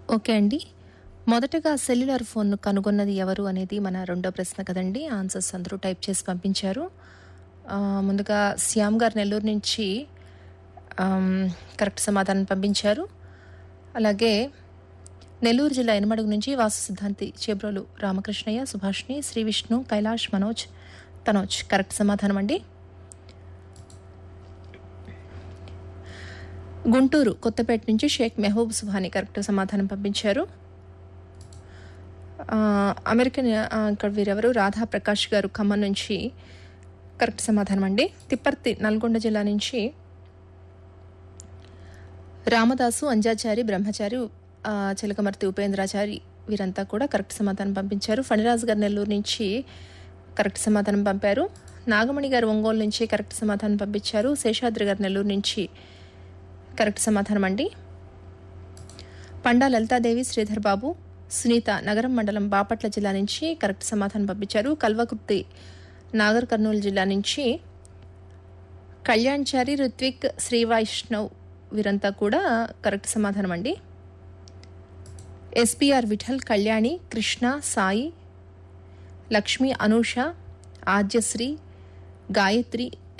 okay అండి మొదటగా cellular ఫోన్ను కనుగొన్నది ఎవరు అనేది మన రెండో ప్రశ్న కదండి ఆన్సర్స్ అందరూ టైప్ చేసి పంపించారు ఆ, ముందుగా శ్యామ్ గారు నెల్లూరు నుంచి ఆమ్, కరెక్ట్ సమాధానం పంపించారు అలాగే నెల్లూరు జిల్లా ఎనమడుగు నుంచి వాసు సిద్ధాంతి చేబ్రోలు రామకృష్ణయ్య సుభాష్ని శ్రీ విష్ణు కైలాష్ మనోజ్ తనోజ్ కరెక్ట్ సమాధానం అండి గుంటూరు కొత్తపేట నుంచి షేక్ మెహబూబ్ సుహాని కరెక్ట్ సమాధానం పంపించారు ఆ, అమెరికన్ ఆ, ఇక్కడ వీరెవరు రాధా ప్రకాష్ గారు ఖమ్మం నుంచి కరెక్ట్ సమాధానం అండి తిప్పర్తి నల్గొండ జిల్లా నుంచి రామదాసు అంజాచారి బ్రహ్మచారి ఆ, చిలకమర్తి ఉపేంద్రాచారి వీరంతా కూడా కరెక్ట్ సమాధానం పంపించారు ఫణిరాజు గారు నెల్లూరు నుంచి కరెక్ట్ సమాధానం పంపారు నాగమణి గారు ఒంగోలు నుంచి కరెక్ట్ సమాధానం పంపించారు శేషాద్రి గారు నెల్లూరు నుంచి కరెక్ట్ సమాధానం అండి పండా లలితాదేవి శ్రీధర్ బాబు సునీత నగరం మండలం బాపట్ల జిల్లా నుంచి కరెక్ట్ సమాధానం పంపించారు కల్వకుర్తి నాగర్ కర్నూలు జిల్లా నుంచి కళ్యాణ్చారి రుత్విక్ శ్రీ వైష్ణవ్ వీరంతా కూడా కరెక్ట్ సమాధానం అండి ఎస్పీఆర్ విఠల్ కళ్యాణి కృష్ణ సాయి లక్ష్మి అనూష ఆద్యశ్రీ గాయత్రి